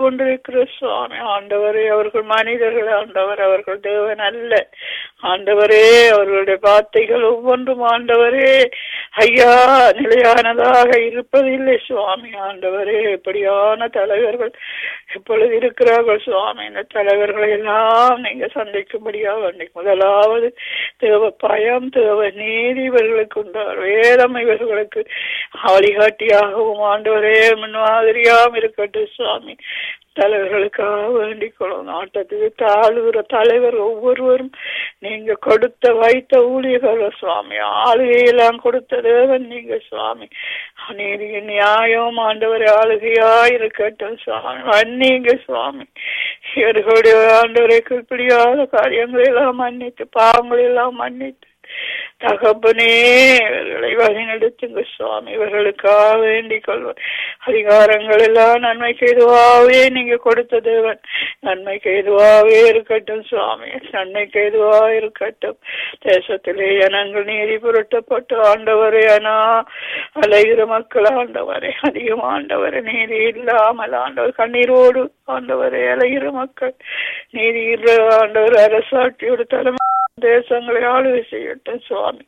கொண்டிருக்கிற சுவாமி ஆண்டவரே அவர்கள் மனிதர்கள் ஆண்டவர் அவர்கள் தேவன் அல்ல ஆண்டவரே அவர்களுடைய வார்த்தைகள் ஒவ்வொன்றும் ஆண்டவரே ஐயா நிலையானதாக இருப்பதில்லை சுவாமி ஆண்டவரே எப்படியான தலைவர்கள் இப்பொழுது இருக்கிறார்கள் சுவாமி இந்த தலைவர்களை எல்லாம் நீங்க சந்திக்கும்படியாக அன்னைக்கு முதலாவது தேவ பயம் தேவ நீதி இவர்களுக்கு உண்டார் வேதம் இவர்களுக்கு வழிகாட்டியாகவும் ஆண்டவரே முன்மாதிரியாகவும் இருக்கட்டும் சுவாமி தலைவர்களுக்காக வேண்டிக் கொள்ளும் நாட்டத்துக்கு தாழ்வுற தலைவர் ஒவ்வொருவரும் நீங்க கொடுத்த வைத்த ஊழியர்கள் சுவாமி ஆளுகையெல்லாம் கொடுத்த தேவன் நீங்க சுவாமி நீதி நியாயம் ஆண்டவர் ஆளுகையா இருக்கட்டும் சுவாமி மன்னிங்க சுவாமி இவர்களுடைய ஆண்டவரை குறிப்பிடியாத காரியங்களை எல்லாம் மன்னித்து பாவங்களை எல்லாம் மன்னித்து தகப்பனே இவர்களை வழிநடத்துங்க சுவாமி இவர்களுக்காக வேண்டிக் கொள்வோம் அதிகாரங்கள் எல்லாம் நன்மைக்கு எதுவாகவே நீங்க கொடுத்த தேவன் நன்மைக்கு எதுவாகவே இருக்கட்டும் சுவாமி நன்மைக்கு எதுவா இருக்கட்டும் தேசத்திலே ஜனங்கள் நீதி புரட்டப்பட்டு ஆண்டவரே அனா அலைகிற மக்கள் ஆண்டவரே அதிகம் ஆண்டவரே நீதி இல்லாமல் ஆண்டவர் கண்ணீரோடு ஆண்டவரே அலைகிற மக்கள் நீதி இல்ல ஆண்டவர் அரசாட்சியோட தலைமை தேசங்களை ஆளுகை செய்யட்டும் சுவாமி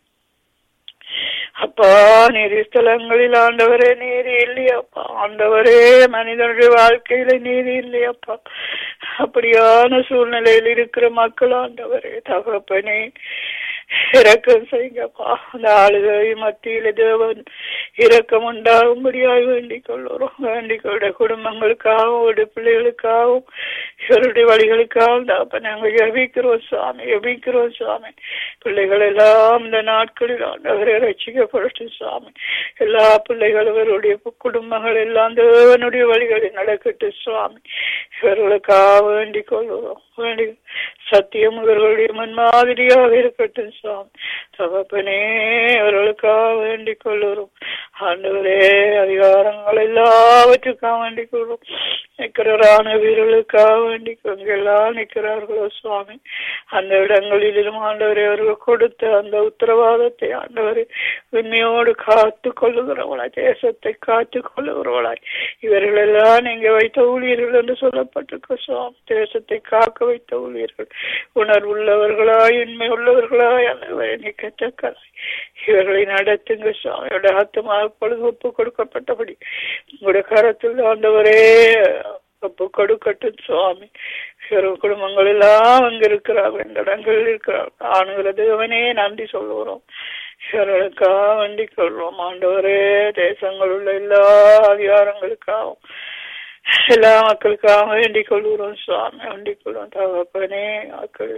அப்பா நீதி ஸ்தலங்களில் ஆண்டவரே நீதி இல்லையப்பா ஆண்டவரே மனிதனுடைய வாழ்க்கையில நீதி இல்லையப்பா அப்படியான சூழ்நிலையில் இருக்கிற மக்கள் ஆண்டவரே தகப்பனே இரக்கம் செய்யுங்கப்பா அந்த ஆளுகை மத்தியில தேவன் இரக்கம் உண்டாகும்படியாக வேண்டிக் கொள்ளுறோம் வேண்டிக் கொள்ள குடும்பங்களுக்காகவும் ஒரு பிள்ளைகளுக்காகவும் இவருடைய வழிகளுக்காகவும் தாப்ப நாங்கள் எபிக்கிறோம் சுவாமி எபிக்கிறோம் சுவாமி பிள்ளைகள் எல்லாம் இந்த நாட்களில் ஆண்டவரை ரசிக்கப்பட்டு சுவாமி எல்லா பிள்ளைகளும் இவருடைய குடும்பங்கள் எல்லாம் தேவனுடைய வழிகளில் நடக்கட்டு சுவாமி இவர்களுக்காக வேண்டிக் கொள்ளுறோம் வேண்டி சத்தியம் இவர்களுடைய முன்மாதிரியாக இருக்கட்டும் சுவாமி தகப்பனே அவர்களுக்காக வேண்டிக் கொள்ளுறோம் ஆண்டவரே அதிகாரங்கள் எல்லாவற்றுக்காக வேண்டிக் கொள்ளும் நிற்கிறாரான வீரர்களுக்காக வேண்டிக் எங்கெல்லாம் நிற்கிறார்களோ சுவாமி அந்த இடங்களிலும் ஆண்டவரை அவர்கள் கொடுத்த அந்த உத்தரவாதத்தை ஆண்டவரை உண்மையோடு காத்து கொள்ளுகிறவளாய் தேசத்தை காத்து கொள்ளுகிறவளாய் இவர்கள் எல்லாம் நீங்க வைத்த ஊழியர்கள் என்று சொல்லப்பட்டிருக்க சுவாமி தேசத்தை காக்க வைத்த ஊழியர்கள் உணர்வுள்ளவர்களாய் உண்மை உள்ளவர்களாய் ஆண்டவரை நிற்கத்தக்கதாய் இவர்களை நடத்துங்க சுவாமியோட ஆத்மா பொழுது ஒப்பு கொடுக்கப்பட்டபடி உங்களுடைய கரத்தில் ஆண்டவரே ஒப்பு கொடுக்கட்டும் சுவாமி இவர்கள் குடும்பங்கள் எல்லாம் அங்க இருக்கிறார்கள் இந்த இடங்களில் இருக்கிறார்கள் ஆணுகிற தேவனே நன்றி சொல்லுகிறோம் இவர்களுக்காக வேண்டிக் கொள்வோம் ஆண்டவரே தேசங்கள் உள்ள எல்லா அதிகாரங்களுக்காகவும் எல்லா மக்களுக்காக வேண்டிக் கொள்கிறோம் சுவாமி வேண்டிக் கொள்வோம் தகப்பனே மக்கள்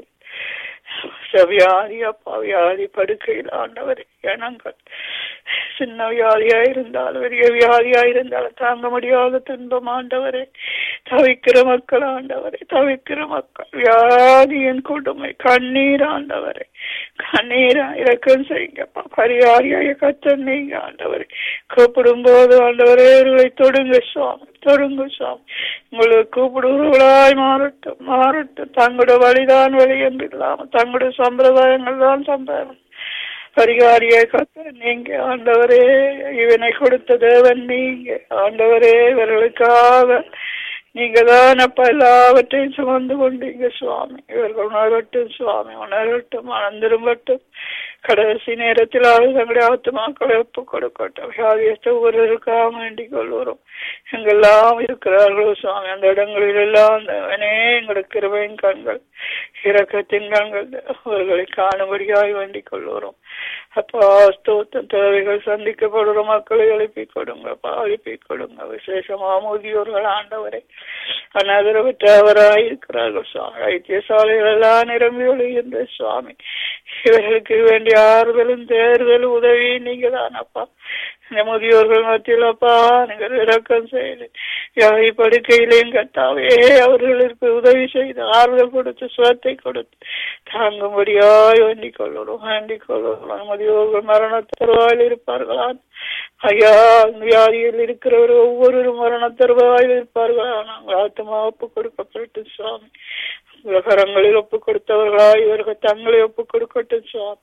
வியாதி அப்பா வியாதி படுக்கையில் ஆண்டவர் இனங்கள் சின்ன வியாதியா இருந்தாலும் பெரிய வியாதியா இருந்தாலும் தாங்க முடியாத துன்பம் ஆண்டவரே தவிக்கிற மக்கள் ஆண்டவரே தவிக்கிற மக்கள் வியாதியின் கொடுமை கண்ணீர் ஆண்டவரே கண்ணீரா இறக்கம் செய்யுங்கப்பா பரிகாரியாக கத்தன் நீங்க ஆண்டவரே கூப்பிடும் போது ஆண்டவரே இவர்களை தொடுங்க சுவாமி தொடுங்க சுவாமி உங்களை கூப்பிடுகிறவர்களாய் மாறட்டும் மாறட்டும் தங்களோட வழிதான் வழி என்று இல்லாமல் தங்களுடைய சம்பிரதாயங்கள் தான் சம்பிரதாயம் பரிகாரியை கத்த நீங்க ஆண்டவரே இவனை கொடுத்த தேவன் நீங்க ஆண்டவரே இவர்களுக்காக நீங்க தான் அப்ப எல்லாவற்றையும் சுமந்து கொண்டீங்க சுவாமி இவர்கள் உணரட்டும் சுவாமி உணரட்டும் அனந்திரும்பட்டும் கடைசி நேரத்தில் தங்களுடைய ஆத்மாக்களை ஒப்பு கொடுக்கட்டும் வியாதியத்தை ஒருவருக்காக வேண்டிக் கொள்வோம் எங்கெல்லாம் இருக்கிறார்களோ சுவாமி அந்த இடங்களில் எல்லாம் அந்தவனே எங்களுக்கு கிருபையின் கண்கள் இறக்கத்தின் கண்கள் அவர்களை காணும்படியாய் வேண்டிக் கொள்வோம் அப்பா ஸ்தோத்தம் தேவைகள் சந்திக்கப்படுற மக்களை எழுப்பி கொடுங்க எழுப்பி கொடுங்க விசேஷமா முதியோர்கள் ஆண்டவரை அனாதரவற்றவராய் இருக்கிறார்கள் சுவாமி வைத்தியசாலைகள் எல்லாம் நிரம்பி ஒழுகின்ற சுவாமி இவர்களுக்கு வேண்டிய ஆறுதலும் தேர்தலும் உதவி நீங்க தானப்பா இந்த முதியோர்கள் மத்தியில் அப்பா நீங்கள் இறக்கம் செய்து யாரை படுக்கையிலேயும் கத்தாவே அவர்களுக்கு உதவி செய்து ஆறுதல் கொடுத்து சுவத்தை கொடுத்து தாங்கும்படியாய் வேண்டிக் கொள்ளுறோம் வேண்டிக் கொள்ளுறோம் முதியோர்கள் மரண தருவாயில் இருப்பார்களா ஐயா வியாதியில் இருக்கிறவர் ஒவ்வொரு மரண தருவாயில் இருப்பார்களா நாங்கள் ஆத்மா ஒப்பு கொடுக்கப்பட்டு சுவாமி விவகாரங்களில் ஒப்பு கொடுத்தவர்களா இவர்கள் தங்களை ஒப்பு கொடுக்கட்டும் சுவாமி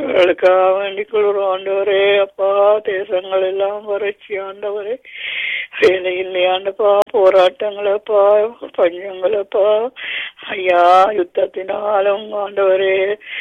இவர்களுக்காக வேண்டிக் கொள்கிறோம் ஆண்டவரே அப்பா தேசங்கள் எல்லாம் வறட்சி ஆண்டவரே வேலை இல்லையாண்டப்பா போராட்டங்களப்பா பஞ்சங்களப்பா ஐயா யுத்தத்தினாலும் ஆண்டவரே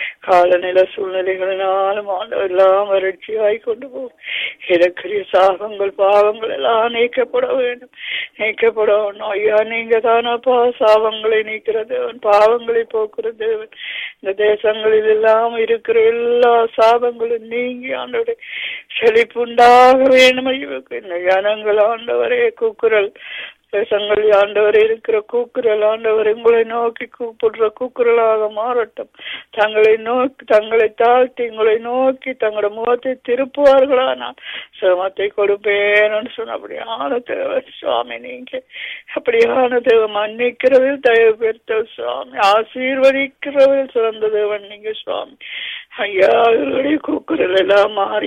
காலநில சூழ்நிலைகளினாலும் ஆண்டவர் எல்லாம் வறட்சியாய் கொண்டு போகும் இறக்கிற சாபங்கள் பாவங்கள் எல்லாம் நீக்கப்பட வேண்டும் நீக்கப்பட வேண்டும் ஐயா நீங்க தானப்பா சாபங்களை நீக்கிறது பாவங்களை போக்குற தேவன் இந்த தேசங்களில் எல்லாம் இருக்கிற எல்லா சாபங்களும் நீங்கி ஆண்டவரை செழிப்புண்டாக வேண்டும் ஐயோக்கு இந்த ஜனங்கள் ஆண்டவரே கூக்குரல் தேசங்கள் ஆண்டவர் இருக்கிற கூக்குரல் ஆண்டவர் உங்களை நோக்கி கூப்பிடுற கூக்குரலாக மாறட்டும் தங்களை நோக்கி தங்களை தாழ்த்தி உங்களை நோக்கி தங்களோட முகத்தை திருப்புவார்களானால் சிரமத்தை கொடுப்பேன்னு சொன்ன அப்படியான தேவன் சுவாமி நீங்க அப்படியான தேவன் மன்னிக்கிறதில் தயவு பெருத்த சுவாமி ஆசீர்வதிக்கிறதில் சிறந்த தேவன் நீங்க சுவாமி ஐயா இவருடைய கூக்குரல் எல்லாம் மாறி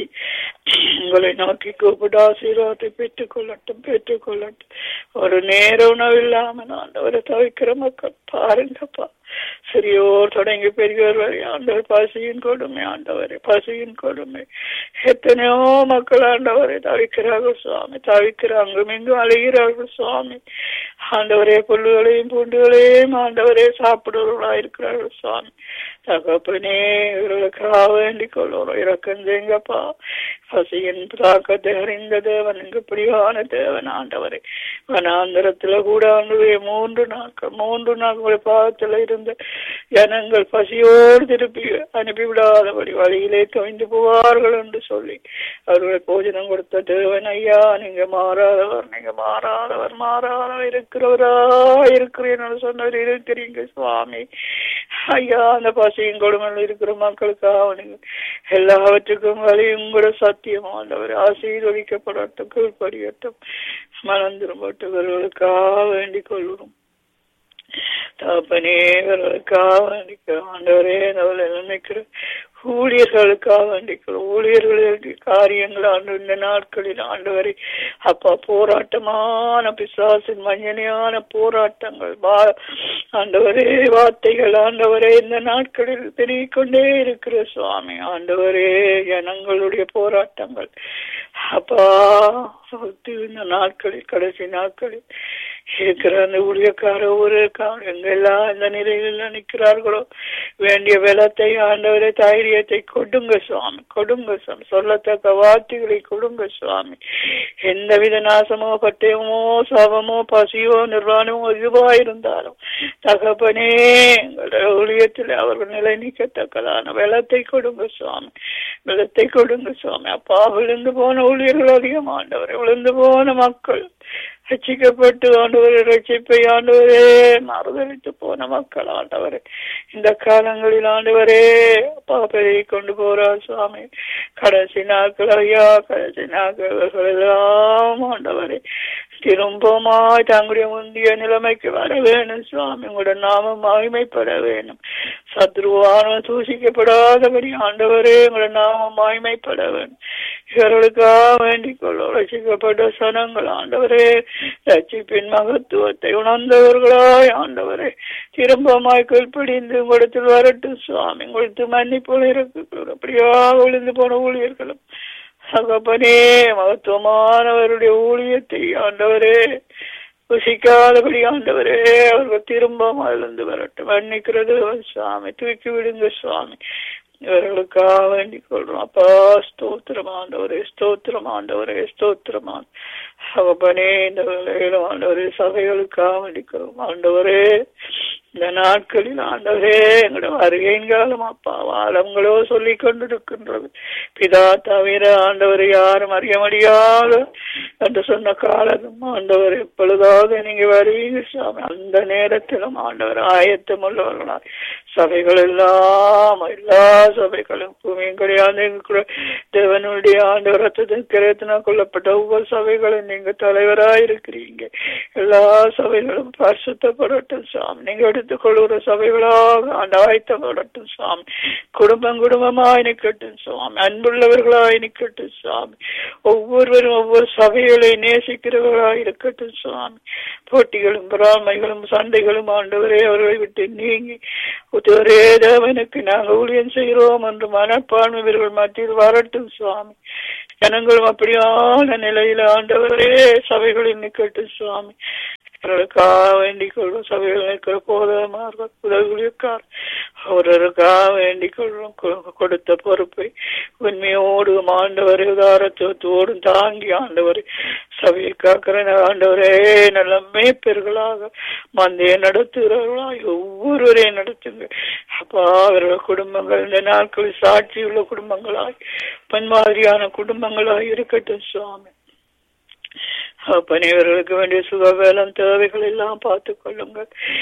உங்களை நோக்கி கூப்பிட்டு ஆசீர்வாதத்தை பெற்றுக்கொள்ளட்டும் பெற்றுக்கொள்ளட்டும் ஒரு நேர உணவு இல்லாம ஆண்டவரை தவிக்கிற மக்கள் பாருங்கப்பா சிறியோர் தொடங்கி பெரியோர் வரை ஆண்டவர் பசியின் கொடுமை ஆண்டவரே பசியின் கொடுமை எத்தனையோ மக்கள் ஆண்டவரை தவிக்கிறார்கள் சுவாமி தவிக்கிறாங்க இங்கும் அழுகிறார்கள் சுவாமி ஆண்டவரே புல்லுகளையும் பூண்டுகளையும் ஆண்டவரே சாப்பிடுவர்களா இருக்கிறார்கள் சுவாமி தகப்பனே இவர்களுக்காக வேண்டிக் கொள்ளுறோம் இறக்கம் செய்யுங்கப்பா பசியின் தாக்கத்தை அறிந்த தேவன் இங்கு பிரிவான தேவன் ஆண்டவரே வனாந்திரத்துல கூட ஆண்டவரே மூன்று நாட்கள் மூன்று நாட்கள் பாதத்துல இருந்த ஜனங்கள் பசியோடு திருப்பி அனுப்பிவிடாதபடி வழியிலே தொய்ந்து போவார்கள் என்று சொல்லி அவர்களை போஜனம் கொடுத்த தேவன் ஐயா நீங்க மாறாதவர் நீங்க மாறாதவர் மாறாதவர் இருக்கிறவரா இருக்கிறேன்னு சொன்னவர் இருக்கிறீங்க சுவாமி ஐயா அந்த பசியும் கொடுமையில் இருக்கிற மக்களுக்காக நீங்க எல்லாவற்றுக்கும் வழியும் கூட சத்தியம் ஆண்டவர் ஆசீர்வதிக்கப்படட்டும் கீழ்படியட்டும் மனம் திரும்பட்டவர்களுக்காக வேண்டிக் கொள்கிறோம் தகப்பனே இவர்களுக்காக வேண்டிக்கிறோம் ஆண்டவரே அவளை நினைக்கிற ஊழியர்களுக்காக வேண்டிக்கிறோம் ஊழியர்களுடைய காரியங்கள் ஆண்டு இந்த நாட்களில் ஆண்டவரை அப்பா போராட்டமான பிசாசின் மஞ்சனையான போராட்டங்கள் ஆண்டவரே வார்த்தைகள் ஆண்டவரே இந்த நாட்களில் பெருகிக் கொண்டே இருக்கிற சுவாமி ஆண்டவரே ஜனங்களுடைய போராட்டங்கள் அப்பா இந்த நாட்களில் கடைசி நாட்களில் இருக்கிற அந்த ஊழியக்கார ஒரு எங்கெல்லாம் இந்த நிலையில் நிற்கிறார்களோ வேண்டிய வெள்ளத்தை ஆண்டவரை தைரியத்தை கொடுங்க சுவாமி கொடுங்க சுவாமி சொல்லத்தக்க வார்த்தைகளை கொடுங்க சுவாமி எந்தவித நாசமோ பட்டயமோ சாபமோ பசியோ நிர்வாணமோ இதுவா இருந்தாலும் தகப்பனே எங்களுடைய ஊழியத்தில் அவர்கள் நிலை நீக்கத்தக்கதான வெள்ளத்தை கொடுங்க சுவாமி வெள்ளத்தை கொடுங்க சுவாமி அப்பா விழுந்து போன ஊழியர்கள் அதிகம் ஆண்டவரை விழுந்து போன மக்கள் ரட்சிக்கப்பட்டு ஆண்டவரை ரட்சிப்பை ஆண்டவரே மறுதளித்து போன மக்கள் ஆண்டவரே இந்த காலங்களில் ஆண்டவரே அப்பா பெருகி கொண்டு போறார் சுவாமி கடைசி நாட்கள் ஐயா கடைசி நாட்கள் எல்லாம் ஆண்டவரே திரும்பமாய் தங்களுடைய முந்தைய நிலைமைக்கு வர வேணும் சுவாமி உங்களோட நாமம் மகிமைப்பட வேணும் சத்ருவான தூசிக்கப்படாதபடி ஆண்டவரே உங்களோட நாமம் மகிமைப்பட வேணும் இவர்களுக்காக வேண்டிக் கொள்ள ரசிக்கப்பட்ட சனங்கள் ஆண்டவரே ரட்சிப்பின் மகத்துவத்தை உணர்ந்தவர்களாய் ஆண்டவரே திரும்பமாய் கீழ்ப்படிந்து உங்களிடத்தில் வரட்டும் சுவாமி உங்களுக்கு மன்னிப்போல இருக்கு அப்படியா விழுந்து போன ஊழியர்களும் தகப்பனே மகத்துவமானவருடைய ஊழியத்தை ஆண்டவரே புசிக்காதபடி ஆண்டவரே அவர்கள் திரும்ப அதிலிருந்து வரட்டும் மன்னிக்கிறது சுவாமி தூக்கி விடுங்க சுவாமி இவர்களுக்காக வேண்டிக் கொள்றோம் அப்பா ஸ்தோத்திரம் ஆண்டவரே ஸ்தோத்திரம் ஆண்டவரே ஸ்தோத்திரமான் அவபனே இந்த வேலையிலும் ஆண்டவரே சபைகளுக்காக வேண்டிக்கிறோம் ஆண்டவரே இந்த நாட்களில் ஆண்டவரே எங்களோட வருகையின் காலம் அப்பா வாழங்களோ சொல்லி கொண்டிருக்கின்றது பிதா தவிர ஆண்டவர் யாரும் அறிய முடியாத என்று சொன்ன காலம் ஆண்டவர் எப்பொழுதாவது நீங்க வருவீங்க சாமி அந்த நேரத்திலும் ஆண்டவர் ஆயத்தம் உள்ளவர்களாய் சபைகள் எல்லாம் எல்லா சபைகளும் பூமியும் கிடையாது தேவனுடைய ஆண்டவர் ரத்தத்தின் கிரயத்தினா கொல்லப்பட்ட ஒவ்வொரு சபைகளும் நீங்க தலைவராய் இருக்கிறீங்க எல்லா சபைகளும் பரிசுத்தப்படட்டும் சாமி நீங்க எடுத்துக் கொள்கிற சபைகளாக ஆண்டாய்த்தப்படட்டும் சாமி குடும்பம் குடும்பமாய் நிக்கட்டும் சுவாமி அன்புள்ளவர்களாய் நிக்கட்டும் சுவாமி ஒவ்வொருவரும் ஒவ்வொரு சபைகளை நேசிக்கிறவர்களாய் இருக்கட்டும் சுவாமி போட்டிகளும் பொறாமைகளும் சண்டைகளும் ஆண்டவரே அவர்களை விட்டு நீங்கி ஒரே தேவனுக்கு நாங்கள் ஊழியம் செய்கிறோம் என்று மனப்பான்மை இவர்கள் மத்தியில் வரட்டும் சுவாமி ஜனங்களும் அப்படியான நிலையில ஆண்டவரே சபைகளில் நிக்கட்டும் சுவாமி அவர்களுக்காக வேண்டிக் கொள்வோம் சபையில் இருக்கிற போதமார்கள் உதவிக்கார் அவர்களுக்காக வேண்டிக் கொள்வோம் கொ- கொடுத்த பொறுப்பை உண்மையோடு ஆண்டவர் உதாரத்தோடும் தாங்கி ஆண்டவர் சபையை காக்கிற ஆண்டவரே நல்ல மேய்ப்பர்களாக மந்தைய நடத்துகிறவர்களாய் ஒவ்வொருவரையும் நடத்துங்க அப்பா அவர்கள் குடும்பங்கள் இந்த நாட்களில் சாட்சியுள்ள குடும்பங்களாய் பன்மாதிரியான குடும்பங்களாய் இருக்கட்டும் சுவாமி அப்பனே இவர்களுக்கு வேண்டிய சுகவேலம் தேவைகள் எல்லாம் பார்த்து கொள்ளுங்க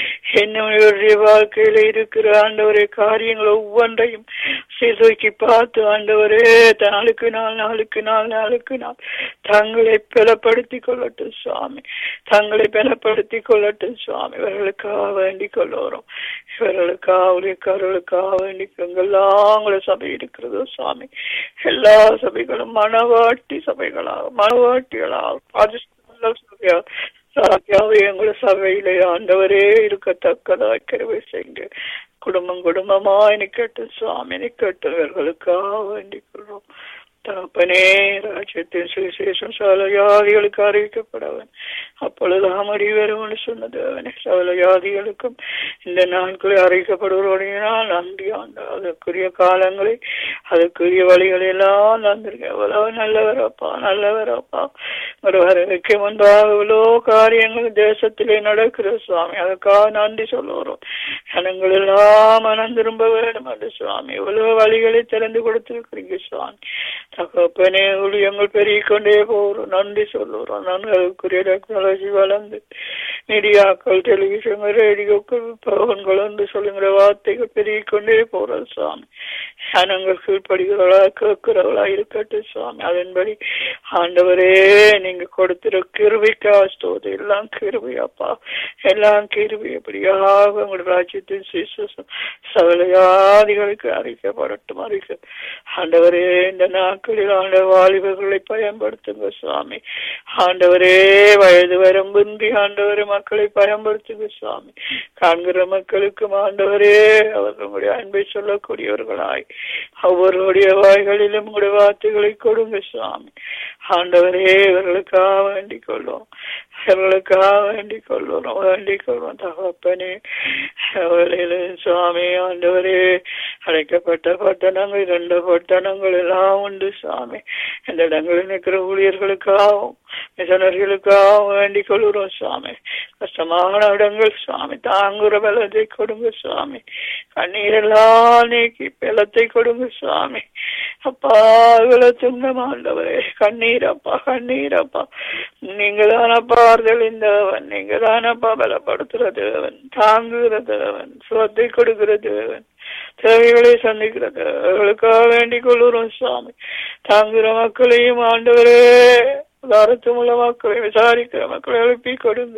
என்னுடைய வாழ்க்கையில இருக்கிற ஆண்டவரே காரியங்கள் ஒவ்வொன்றையும் சீர்தூக்கி பார்த்து ஆண்டவரே நாளுக்கு நாள் நாளுக்கு நாள் நாளுக்கு நாள் தங்களை பலப்படுத்தி கொள்ளட்டும் சுவாமி தங்களை பலப்படுத்தி கொள்ளட்டும் சுவாமி இவர்களுக்காக வேண்டிக் கொள்ளுறோம் இவர்களுக்காக ஊழியக்காரர்களுக்காக வேண்டிக் எங்கெல்லாம் உங்களை சபை இருக்கிறதோ சுவாமி எல்லா சபைகளும் மனவாட்டி சபைகளாக மனவாட்டிகளாக பாதிஷ்ட சபையா சாக்கியாவே எங்களை சபையிலே ஆண்டவரே இருக்கத்தக்கதாய் கருவை செய்யுங்க குடும்பம் குடும்பமாய் நிக்கட்டும் சுவாமி நிக்கட்டும் இவர்களுக்காக வேண்டிக் கொள்வோம் தகப்பனே ராஜ்யத்தின் சுவிசேஷம் சகல ஜாதிகளுக்கு அறிவிக்கப்படவன் அப்பொழுது அமடி வரும்னு சொன்னது அவனே சகல ஜாதிகளுக்கும் இந்த நாட்களில் அறிவிக்கப்படுவதோடையினால் நன்றி ஆண்டு அதற்குரிய காலங்களை அதற்குரிய வழிகளை எல்லாம் தந்திருக்க எவ்வளவு நல்லவரப்பா நல்லவரப்பா ஒரு வரவைக்கு முன்பாக இவ்வளோ காரியங்கள் தேசத்திலே நடக்கிற சுவாமி அதுக்காக நன்றி சொல்லுகிறோம் ஜனங்கள் எல்லாம் மனம் திரும்ப வேண்டும் என்று சுவாமி இவ்வளவு வழிகளை திறந்து கொடுத்திருக்கிறீங்க சுவாமி தகப்பனே ஊழியங்கள் பெருகிக்கொண்டே போகிறோம் நன்றி சொல்லுறோம் நன்களுக்குரிய டெக்னாலஜி வளர்ந்து மீடியாக்கள் டெலிவிஷன் ரேடியோக்கள் பவன்கள் என்று சொல்லுங்கிற வார்த்தைகள் பெருகிக்கொண்டே போறது சுவாமி ஜனங்கள் கீழ்ப்படுகிறவளா கேட்கிறவளா இருக்கட்டும் சுவாமி அதன்படி ஆண்டவரே நீங்க கொடுத்திர கிருபிக்கா ஸ்தோது எல்லாம் கிருபியாப்பா எல்லாம் கிருபி எப்படியாக உங்களுடைய ராஜ்யத்தின் சிசுசம் சகலையாதிகளுக்கு அறிக்கப்படட்டும் அறிக்க ஆண்டவரே இந்த நாட்களில் ஆண்ட வாலிபர்களை பயன்படுத்துங்க சுவாமி ஆண்டவரே வயது வரம்பின்றி ஆண்டவரே மக்களை பயன்படுத்துங்க சுவாமி காண்கிற மக்களுக்கும் ஆண்டவரே அவர்களுடைய அன்பை சொல்லக்கூடியவர்களாய் ஒவ்வொருடைய வாய்களிலும் உங்களுடைய வார்த்தைகளை கொடுங்க சுவாமி ஆண்டவரே இவர்களுக்காக வேண்டிக் கொள்வோம் இவர்களுக்காக வேண்டிக் கொள்வோம் வேண்டிக் கொள்வோம் தகப்பனே அவர்களில் சுவாமி ஆண்டவரே அழைக்கப்பட்ட பட்டணங்கள் இரண்டு பட்டணங்கள் எல்லாம் உண்டு சுவாமி இந்த இடங்களில் நிற்கிற ஊழியர்களுக்காகவும் மிஷனர்களுக்காகவும் வேண்டிக் கொள்கிறோம் சுவாமி கஷ்டமான இடங்கள் சுவாமி தாங்குற பலத்தை கொடுங்க சுவாமி கண்ணீரெல்லாம் நீக்கி பலத்தை கொடுங்க சுவாமி அப்பா இவ்வளவு துன்பமாண்டவரே கண்ணீர் அப்பா கண்ணீர் அப்பா நீங்க தானப்பா ஆறுதலின் தேவன் நீங்க தானப்பா பலப்படுத்துற தேவன் தாங்குகிற தேவன் சுவத்தை கொடுக்கிற தேவன் தேவைகளை சந்திக்கிற தேவர்களுக்காக வேண்டிக் கொள்ளுறோம் சுவாமி தாங்குகிற மக்களையும் ஆண்டவரே உதாரத்துமுள்ள மக்களை விசாரிக்கிற மக்களை எழுப்பி கொடுங்க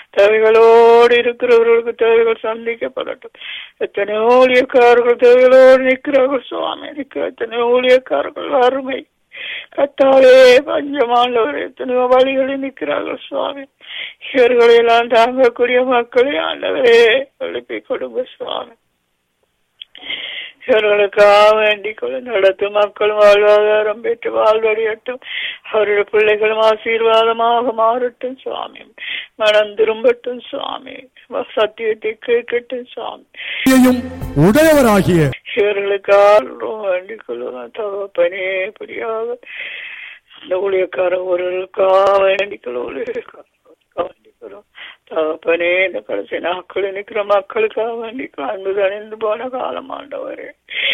தேவைகளோடு இருக்கிறவர்களுக்கு தேவைகள் சந்திக்கப்படட்டும் எத்தனை ஊழியக்காரர்கள் தேவைகளோடு நிற்கிறார்கள் சுவாமி நிற்கிற எத்தனை ஊழியக்காரர்கள் அருமை கத்தாலே பஞ்சமானவர் எத்தனையோ வழிகளில் நிற்கிறார்கள் சுவாமி இவர்களை எல்லாம் தாங்கக்கூடிய மக்களை ஆண்டவரே எழுப்பி கொடுங்க சுவாமி இவர்களுக்காக வேண்டிக் கொள்ள நடத்தும் மக்களும் வாழ்வாதாரம் பெற்று வாழ்வடையட்டும் அவருடைய பிள்ளைகளும் ஆசீர்வாதமாக மாறட்டும் சுவாமி மனம் திரும்பட்டும் சுவாமி சத்தியத்தை கேட்கட்டும் சுவாமி யையும் உடையவராகிய இவர்களுக்காக வேண்டிக் கொள்ளுவோம் தகப்பனே புரியாத அந்த ஊழியக்கார ஒருவருக்காக வேண்டிக் கொள்ளும் வேண்டிக் கொள்ளும் தகப்பனே இந்த கடைசி நாட்களில் நிற்கிற மக்களுக்காக வேண்டி அன்பு தணிந்து போன காலம் ஆண்டவரே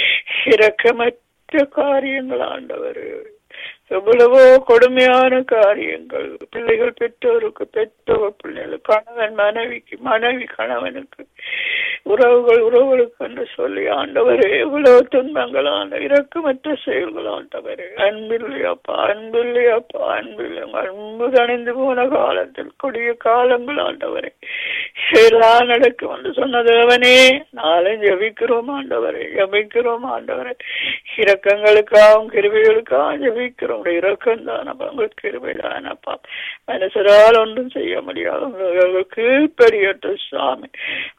இரக்கமற்ற காரியங்கள் ஆண்டவரே எவ்வளவோ கொடுமையான காரியங்கள் பிள்ளைகள் பெற்றோருக்கு பெற்றோர் பிள்ளைகள் கணவன் மனைவிக்கு மனைவி கணவனுக்கு உறவுகள் உறவுகளுக்கு என்று சொல்லி ஆண்டவரே எவ்வளவு துன்பங்களான இரக்கமற்ற செயல்கள் ஆண்டவரே அன்பில்லையாப்பா அன்பில்லையாப்பா அன்பில்லை அன்பு தணிந்து போன காலத்தில் கொடிய காலங்கள் ஆண்டவரே எல்லாம் நடக்கும் என்று சொன்ன தேவனே நாளை ஜபிக்கிறோம் ஆண்டவரே ஜபிக்கிறோம் ஆண்டவரே இரக்கங்களுக்காகவும் கிருவிகளுக்காகவும் ஜபிக்கிறோம் இரக்கம் தானப்பா உங்களுக்கு கிருபை தானப்பா மனுஷரால் ஒன்றும் செய்ய முடியாது கீழ்பெரியட்டும் சுவாமி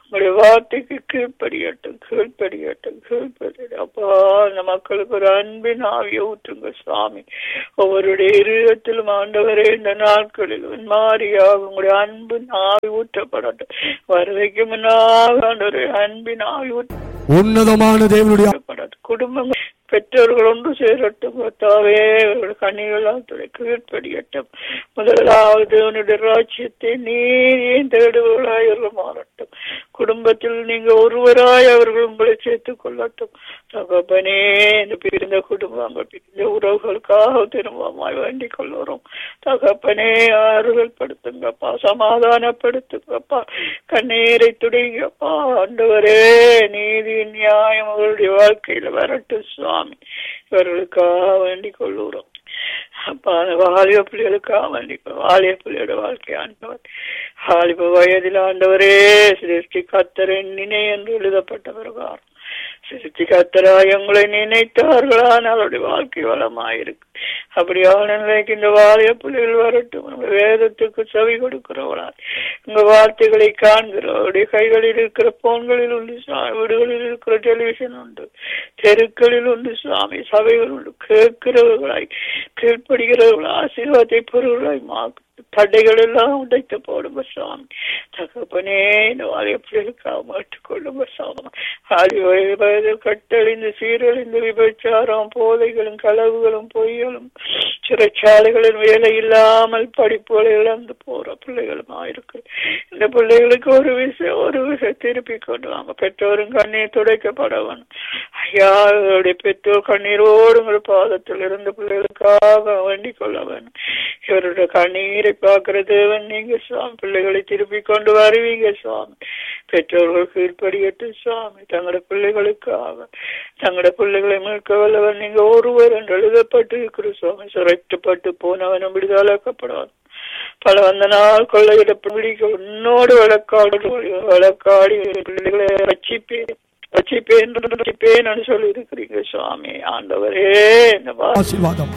உங்களுடைய வார்த்தைக்கு கீழ்ப்படியட்டும் கீழ்ப்படியட்டும் கீழ்ப்படியட்டும் அப்பா அந்த மக்களுக்கு ஒரு அன்பின் ஆவியை ஊற்றுங்க சுவாமி ஒவ்வொருடைய இருதயத்திலும் ஆண்டவரே இந்த நாட்களில் மாறியாக உங்களுடைய அன்பின் ஆவி ஊற்றப்படட்டும் வருகைக்கு முன்னாக ஆண்டவரே அன்பின் ஆவி உன்னதமான தேவனுடைய ஊற்றப்படட்டும் குடும்பங்கள் பெற்றோர்கள் ஒன்று சேரட்டும் கர்த்தாவே அவர்கள் கண்ணிகளால் துளை கீழ்ப்படியட்டும் முதலாவது தேவனுடைய ராஜ்யத்தை நீரின் தேடுவர்களாய் அவர்கள் மாறட்டும் குடும்பத்தில் நீங்க ஒருவராய் அவர்கள் உங்களை சேர்த்துக் கொள்ளட்டும் தகப்பனே இந்த பிரிந்த குடும்பங்கள் பிரிந்த உறவுகளுக்காக திரும்பமாய் வேண்டிக் கொள்ளுறோம் தகப்பனே ஆறுதல் படுத்துங்கப்பா சமாதானப்படுத்துங்கப்பா கண்ணீரை துடைங்கப்பா ஆண்டவரே நீதி நியாயம் அவர்களுடைய வாழ்க்கையில வரட்டும் சுவாமி இவர்களுக்காக வேண்டிக் கொள்ளுறோம் அப்பா அந்த வாலிப பிள்ளைகளுக்காக வேண்டிக் கொள் வாலிப பிள்ளையோட வாழ்க்கை ஆண்டவர் வாலிப வயதில் ஆண்டவரே சிருஷ்டி கத்தரின் நினை என்று எழுதப்பட்ட பிரகாரம் சிருஷ்டி கத்தராய் உங்களை நினைத்தார்களானால் அவருடைய வாழ்க்கை வளமாயிருக்கு அப்படியான நிலைக்கு இந்த வாலிய பிள்ளைகள் வரட்டும் உங்க வேதத்துக்கு செவி கொடுக்கிறவளாய் உங்க வார்த்தைகளை காண்கிறவருடைய கைகளில் இருக்கிற போன்களில் உண்டு சுவாமி வீடுகளில் இருக்கிற டெலிவிஷன் உண்டு தெருக்களில் உண்டு சுவாமி சபைகள் உண்டு கேட்கிறவர்களாய் கீழ்ப்படுகிறவர்களாய் ஆசீர்வாதத்தை பொருள்களாய் மாக்கு தடைகள் எல்லாம் உடைத்து போடுங்க சுவாமி தகப்பனே இந்த வாலிய பிள்ளைகளுக்காக மாற்றிக்கொள்ளுங்க சுவாமி ஆதி வயது கட்டழிந்து சீரழிந்து விபச்சாரம் போதைகளும் களவுகளும் பொய்களும் சிறைச்சாலைகளில் வேலை இல்லாமல் படிப்புகளை இழந்து போற பிள்ளைகளுமா இருக்கு இந்த பிள்ளைகளுக்கு ஒரு விஷயம் ஒரு விஷயம் திருப்பி கொண்டு வாங்க பெற்றோரும் கண்ணீர் துடைக்கப்படவன் ஐயா அவருடைய பெற்றோர் கண்ணீரோடு உங்கள் பாதத்தில் இருந்து பிள்ளைகளுக்காக வேண்டிக் கொள்ள வேணும் இவருடைய கண்ணீரை பார்க்கிற தேவன் நீங்க சுவாமி பிள்ளைகளை திருப்பி கொண்டு வருவீங்க சுவாமி பெற்றோர்கள் கீழ்ப்படியட்டு சுவாமி தங்களோட பிள்ளைகளுக்காக தங்களோட பிள்ளைகளை மீட்க வல்லவன் நீங்க ஒருவர் என்று எழுதப்பட்டு இருக்கிற சுவாமி சுரைக்கப்பட்டு போனவனும் விடுதலாக்கப்படுவான் பல வந்த நாள் கொள்ளையிடப்பட்டு பிடிக்க உன்னோடு வழக்காடு வழக்காடி பிள்ளைகளை ரட்சிப்பேன் ரட்சிப்பேன் ரட்சிப்பேன் சொல்லி இருக்கிறீங்க சுவாமி ஆண்டவரே இந்த வா- ஆசீர்வாதம்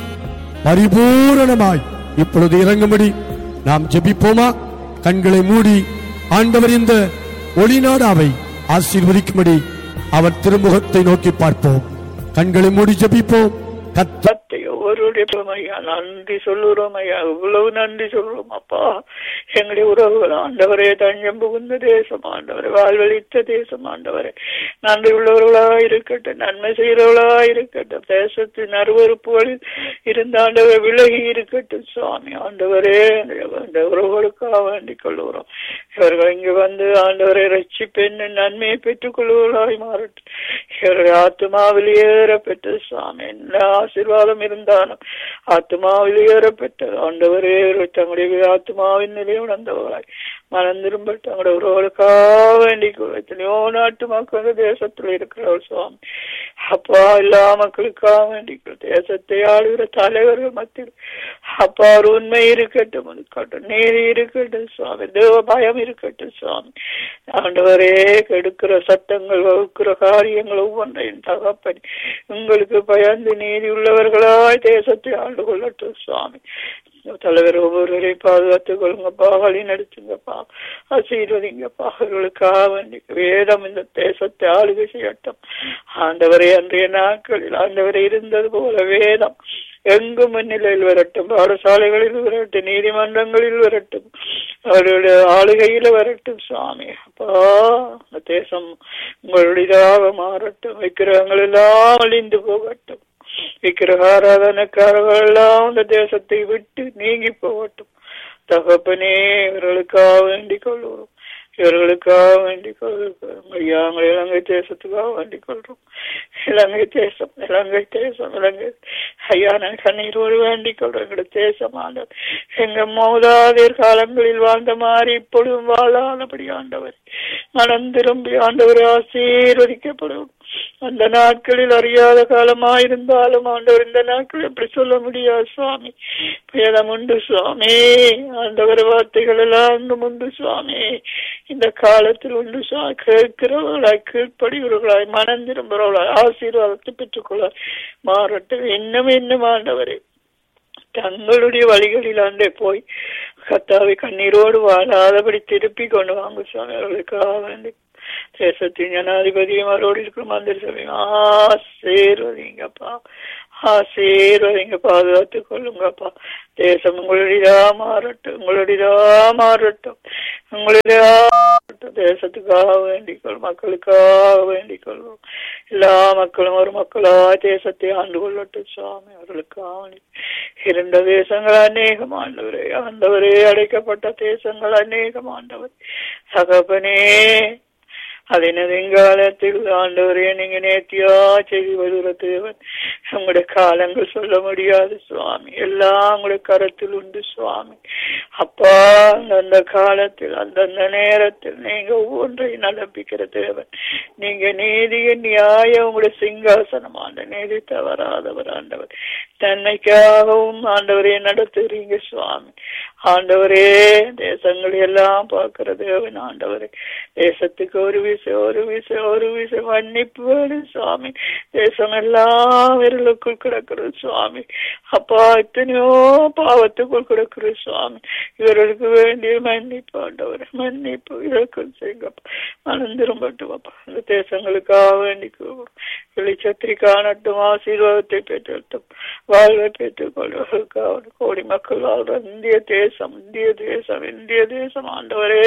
பரிபூரணமாய் இப்பொழுது இறங்கும்படி நாம் ஜெபிப்போமா கண்களை மூடி ஆண்டவர் இந்த ஒளிநாடாவை ஆசீர்வதிக்கும்படி அவர் திருமுகத்தை நோக்கி பார்ப்போம் கண்களை மூடி ஜெபிப்போம் கத்த வார்த்தை ஒவ்வொருடைய ஐயா நன்றி சொல்லுறோம் ஐயா இவ்வளவு நன்றி சொல்றோம் அப்பா எங்களுடைய உறவுகள் ஆண்டவரே தஞ்சம் புகுந்த தேசம் ஆண்டவரே வாழ்வழித்த தேசம் ஆண்டவரே நன்றி உள்ளவர்களா இருக்கட்டும் நன்மை செய்கிறவர்களா இருக்கட்டும் தேசத்தின் அருவறுப்புகளில் இருந்த ஆண்டவர் விலகி இருக்கட்டும் சுவாமி ஆண்டவரே இந்த உறவுகளுக்காக வேண்டிக் கொள்ளுகிறோம் இவர்கள் இங்கு வந்து ஆண்டவரை ரட்சிப்பெண் நன்மையை பெற்றுக் கொள்வர்களாய் மாறட்டும் இவர்கள் ஆத்மாவில் ஏற பெற்ற சுவாமி என்ன ஆசீர்வாதம் இருந்தாலும் ஆத்மாவில் ஏற பெற்றது ஆண்டவரே இவர்கள் தங்களுடைய ஆத்மாவின் நிலையை உணர்ந்தவர்களாய் மனம் திரும்ப தங்களுடைய உறவுகளுக்காக வேண்டிக் கொள்ள எத்தனையோ நாட்டு மக்கள் இந்த தேசத்தில் இருக்கிறவர் சுவாமி அப்பா எல்லா மக்களுக்காக வேண்டிக் கொள் தேசத்தை ஆளுகிற தலைவர்கள் மத்தியில் அப்பா ஒரு உண்மை இருக்கட்டும் இருக்கட்டும் நீதி இருக்கட்டும் சுவாமி தேவ பயம் இருக்கட்டும் சுவாமி ஆண்டவரே கெடுக்கிற சட்டங்கள் வகுக்கிற காரியங்கள் ஒவ்வொன்றையும் தகப்பன் உங்களுக்கு பயந்து நீதி உள்ளவர்களாய் தேசத்தை ஆண்டு கொள்ளட்டும் சுவாமி தலைவர் ஒவ்வொருவரையும் பாதுகாத்துக் கொள்ளுங்கப்பா வழி நடத்துங்கப்பா ஆசீர்வதிங்கப்பா அவர்களுக்காக வேண்டி வேதம் இந்த தேசத்தை ஆளுகை செய்யட்டும் ஆண்டவரே அன்றைய நாட்களில் ஆண்டவரை இருந்தது போல வேதம் எங்கும் முன்னிலையில் வரட்டும் பாடசாலைகளில் வரட்டும் நீதிமன்றங்களில் வரட்டும் அவருடைய ஆளுகையில வரட்டும் சுவாமி அப்பா இந்த தேசம் உங்களுடையதாக மாறட்டும் விக்கிரகங்கள் எல்லாம் அழிந்து போகட்டும் விக்கிரக ஆராதனைக்காரர்கள் எல்லாம் இந்த தேசத்தை விட்டு நீங்கி போகட்டும் தகப்பனே இவர்களுக்காக வேண்டிக் கொள்வோம் இவர்களுக்காக வேண்டிக் கொள்கிறோம் ஐயா எங்கள் இலங்கை தேசத்துக்காக வேண்டிக் கொள்றோம் இலங்கை தேசம் இலங்கை தேசம் இலங்கை ஐயா நான் கண்ணீரோடு வேண்டிக் கொள்றோம் எங்களுடைய தேசம் ஆண்டவர் எங்க மூதாதையர் காலங்களில் வாழ்ந்த மாதிரி இப்பொழுதும் வாழாதபடி ஆண்டவர் மனம் திரும்பி ஆண்டவர் ஆசீர்வதிக்கப்படும் அந்த நாட்களில் அறியாத காலமாயிருந்தாலும் ஆண்டவர் இந்த நாட்கள் எப்படி சொல்ல முடியாது சுவாமி பேதம் உண்டு சுவாமி ஆண்டவர் வார்த்தைகள் எல்லாம் இன்னும் உண்டு சுவாமி இந்த காலத்தில் உண்டு சுவாமி கேட்கிறவர்களாய் கீழ்ப்படுகிறவர்களாய் மனம் திரும்புகிறவர்களாய் ஆசீர்வாதத்தை பெற்றுக்கொள்ள மாறட்டும் இன்னும் இன்னும் ஆண்டவரே தங்களுடைய வழிகளில் ஆண்டே போய் கத்தாவை கண்ணீரோடு வாழாதபடி திருப்பி கொண்டு வாங்க சுவாமி அவர்களுக்காக வேண்டி தேசத்தின் ஜனாதிபதியும் அவரோடு இருக்கிற மந்திரி சபையும் ஆசீர்வதிங்கப்பா ஆசீர்வதிங்க பாதுகாத்துக் கொள்ளுங்கப்பா தேசம் உங்களுடையதா மாறட்டும் உங்களுடையதா மாறட்டும் உங்களுடையதா மாறட்டும். தேசத்துக்காக வேண்டிக் கொள் மக்களுக்காக வேண்டிக் கொள்வோம் எல்லா மக்களும் ஒரு மக்களா தேசத்தை ஆண்டு கொள்ளட்டும் சுவாமி அவர்களுக்காக வேண்டி- இருண்ட தேசங்கள் அநேகம் ஆண்டவரே ஆண்டவரே அடைக்கப்பட்ட தேசங்கள் அநேகம் ஆண்டவர் தகப்பனே அதனது எங்காலத்தில் ஆண்டவரே நீங்க நேர்த்தியா செய்து வருகிற தேவன் உங்களுடைய காலங்கள் சொல்ல முடியாது சுவாமி எல்லாம் உங்களுடைய கரத்தில் உண்டு சுவாமி அப்பா அந்தந்த காலத்தில் அந்தந்த நேரத்தில் நீங்க ஒவ்வொன்றையும் நடப்பிக்கிற தேவன் நீங்க நீதிய நியாயம் உங்களுடைய சிங்காசனம் ஆண்ட நீதி தவறாதவர் ஆண்டவர் தன்னைக்காகவும் ஆண்டவரே நடத்துறீங்க சுவாமி ஆண்டவரே தேசங்களை எல்லாம் பார்க்கிற தேவன் ஆண்டவரே தேசத்துக்கு ஒரு விசை ஒரு விசை ஒரு விசை மன்னிப்பு வேணும் சுவாமி தேசம் எல்லாம் விரலுக்குள் கிடக்கிறது சுவாமி அப்பா எத்தனையோ பாவத்துக்குள் கிடக்கிறது சுவாமி இவர்களுக்கு வேண்டிய மன்னிப்பு ஆண்டவர் மன்னிப்பு இவர்கள் செய்யுங்கப்பா மனம் திரும்பட்டும் அப்பா இந்த தேசங்களுக்காக வேண்டிக்குவோம் வெளிச்சத்தை காணட்டும் ஆசீர்வாதத்தை பெற்றட்டும் வாழ்வை பெற்றுக் கொள்வதற்காக கோடி மக்கள் வாழ்ற இந்திய தேசம் இந்திய தேசம் இந்திய தேசம் ஆண்டவரே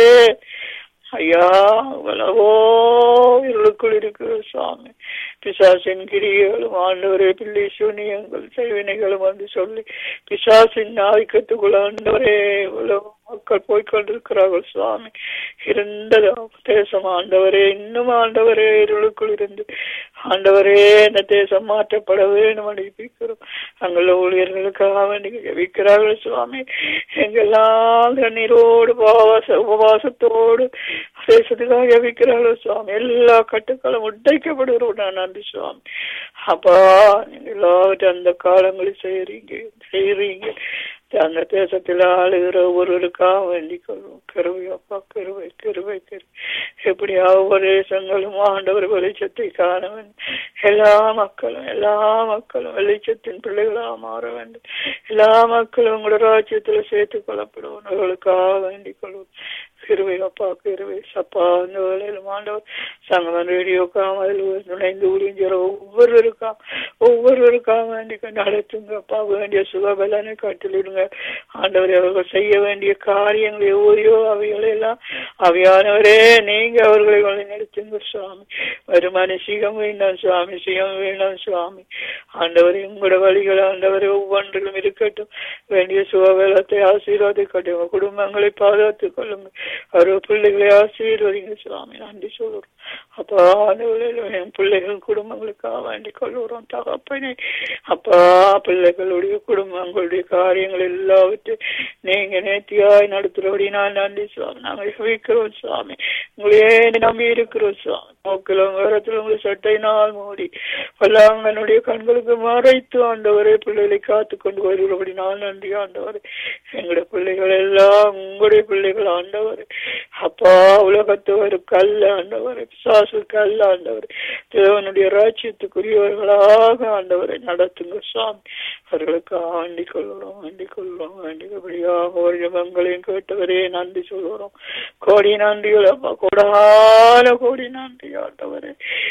ஐயா உலகோ இருளுக்குள் இருக்கிற சுவாமி பிசாசின் கிரிகளும் ஆண்டவரே பிள்ளை சூனியங்கள் செய்வினைகளும் வந்து சொல்லி பிசாசின் ஆதிக்கத்துக்குள்ள ஆண்டவரே உலகம் மக்கள் போய்கொண்டிருக்கிறார்கள் சுவாமி இருந்த தேசம் ஆண்டவரே இன்னும் ஆண்டவரே இருளுக்குள் இருந்து ஆண்டவரே இந்த தேசம் மாற்றப்பட வேண்டும் அனுப்பிக்கிறோம் அங்குள்ள ஊழியர்களுக்காக வேண்டி ஜெபிக்கிறார்கள் சுவாமி எங்கெல்லாம் கண்ணீரோடு உபவாச உபவாசத்தோடு தேசத்துக்காக ஜெபிக்கிறார்கள் சுவாமி எல்லா கட்டுக்களும் உடைக்கப்படுகிறோம் நான் நன்றி சுவாமி அப்பா நீங்க எல்லாவற்றும் அந்த காலங்களில் செய்யறீங்க செய்யறீங்க அந்த தேசத்தில் ஆளுகிற ஒருவருக்காக வேண்டிக் கொள்வோம் கருவை அப்பா கருவை கருவை கருவை எப்படியா ஒவ்வொரு தேசங்களும் ஆண்டவர் வெளிச்சத்தை காண வேண்டும் எல்லா மக்களும் எல்லா மக்களும் வெளிச்சத்தின் பிள்ளைகளாக மாற வேண்டும் எல்லா மக்களும் உங்களோட ராஜ்யத்துல சேர்த்துக் கொள்ளப்படுவோம் அவர்களுக்காக வேண்டிக் கொள்வோம் கிருவை அப்பா கிருவை சப்பா அந்த வேலையிலும் ஆண்டவர் சங்கமன் ரேடியோக்காம அதில் நுழைந்து உறிஞ்சிற ஒவ்வொருவருக்கா ஒவ்வொருவருக்காக வேண்டி நடத்துங்க அப்பா வேண்டிய சுகபலனை கட்டிலிடுங்க ஆண்டவர் அவர்கள் செய்ய வேண்டிய காரியங்கள் எவ்வளோ அவைகளை எல்லாம் அவையானவரே நீங்க அவர்களை வழி நடத்துங்க சுவாமி ஒரு மனுஷிகம் வேண்டாம் சுவாமி சிகம் வேண்டாம் சுவாமி ஆண்டவர் உங்களோட வழிகள் ஆண்டவர் ஒவ்வொன்றிலும் இருக்கட்டும் வேண்டிய சுகபலத்தை ஆசீர்வாதிக்கட்டும் உங்க குடும்பங்களை பாதுகாத்துக் கொள்ளுங்க அவர் பிள்ளைகளை ஆசீர்வதிங்க சுவாமி நன்றி சொல்லுறோம் அப்பா ஆண்டவரில் என் பிள்ளைகள் குடும்பங்களுக்காக வேண்டிக் கொள்ளுறோம் தகப்பனே அப்பா பிள்ளைகளுடைய குடும்பங்களுடைய காரியங்கள் எல்லாவற்றையும் நீங்க நேர்த்தியாய் நடத்துறபடி நான் நன்றி சுவாமி நாங்கள் வைக்கிறோம் சுவாமி உங்களையே நம்பி இருக்கிறோம் சுவாமி நோக்கிலும் வேறத்தில் உங்களை சட்டையினால் மூடி பல்லாங்கனுடைய கண்களுக்கு மறைத்து ஆண்டவரே பிள்ளைகளை காத்து கொண்டு வருகிறபடி நான் நன்றி ஆண்டவரே எங்களுடைய பிள்ளைகள் எல்லாம் உங்களுடைய பிள்ளைகள் ஆண்டவர் அப்பா உலகத்து ஒரு கல்ல ஆண்டவர் பிசாசு கல்ல ஆண்டவர் தேவனுடைய ராஜ்யத்துக்குரியவர்களாக ஆண்டவரை நடத்துங்க சுவாமி அவர்களுக்கு ஆண்டிக் கொள்கிறோம் ஆண்டிக் கொள்கிறோம் ஆண்டிக்கபடியாக ஒரு ஜபங்களையும் கேட்டவரே நன்றி சொல்கிறோம் கோடி நன்றிகள் அப்பா கொடான கோடி நன்றி ஆண்டவரே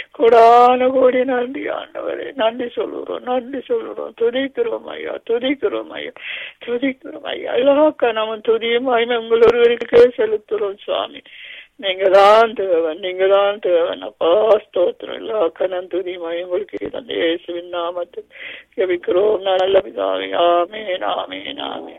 கொடான கோடி நன்றி ஆண்டவரே நன்றி சொல்லுறோம் நன்றி சொல்லுறோம் துதிக்கிறோம் ஐயா துதிக்கிறோம் ஐயா துதிக்கிறோம் ஐயா எல்லாக்கா நம்ம துதியும் மகிமை உங்கள் ஒருவருக்கே செலுத்துறோம் சுவாமி நீங்க தான் தேவன் நீங்க தான் தேவன் அப்பா ஸ்தோத்திரம் எல்லா கணம் துதி உங்களுக்கு தந்த இயேசுவின் நாமத்தில் ஜெபிக்கிறோம் நல்ல பிதாவே ஆமேன் ஆமேன் ஆமேன்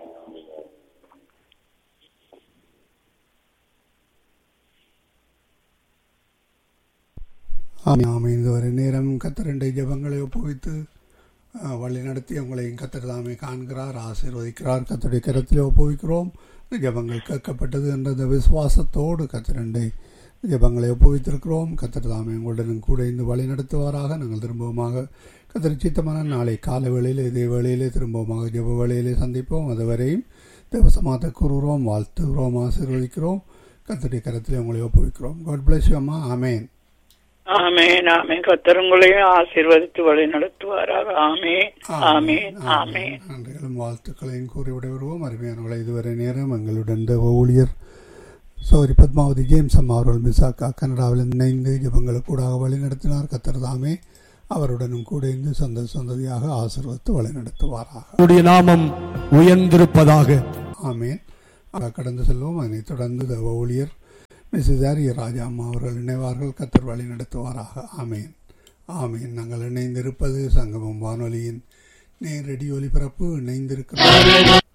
ஆமாம் ஆமாம் இதுவரை நேரம் கத்தரண்டை ஜபங்களை ஒப்புவித்து அஹ், வழி நடத்தி உங்களையும் கத்தர் தாமே காண்கிறார் ஆசீர்வதிக்கிறார் கத்தருடைய கரத்திலே ஒப்புவிக்கிறோம் இந்த ஜபங்கள் கேட்கப்பட்டது என்ற இந்த விசுவாசத்தோடு கத்தரண்டை ஜபங்களை ஒப்புவித்திருக்கிறோம் கத்தர் தாமே உங்களுடன் கூட இந்த வழி நடத்துவாராக நாங்கள் திரும்பவுமாக கத்தர் சித்தமான நாளை காலை வேளையில் இதே வேளையிலே திரும்பவுமாக ஜப வேளையிலே சந்திப்போம் அதுவரையும் தேவசமாத்த கூறுகிறோம் வாழ்த்துகிறோம் ஆசீர்வதிக்கிறோம் கத்தருடைய கரத்திலே உங்களை ஒப்புவிக்கிறோம் காட் பிளஸ் யூ அம்மா ஆமேன் ஆமேன் ஆமேன் கத்தர் உங்களையும் ஆசீர்வதித்து வழி நடத்துவாராக ஆமேன் ஆமேன் ஆமேன் நன்றிகளும் வாழ்த்துக்களையும் கூறி விடைபெறுவோம் அருமையானவர்களை இதுவரை நேரம் எங்களுடன் தேவ ஊழியர் சௌரி பத்மாவதி ஜேம்ஸ் அம்மா அவர்கள் மிசாக்கா கனடாவில் இணைந்து ஜபங்களுக்கு கூடாக வழிநடத்தினார் கத்தர் தாமே அவருடனும் கூட இருந்து சொந்த சொந்ததியாக ஆசீர்வத்து வழிநடத்துவாராக உடைய நாமம் உயர்ந்திருப்பதாக ஆமேன் ஆக கடந்து செல்வோம் அதனைத் தொடர்ந்து தேவ ஊழியர் மிஸ்ஸஸ் ஆரிய ராஜா அம்மா அவர்கள் இணைவார்கள் கத்தர் வழி நடத்துவாராக ஆமேன் ஆமேன் நாங்கள் இணைந்திருப்பது சங்கமம் வானொலியின் நேரடி ஒலிபரப்பு இணைந்திருக்கிறோம்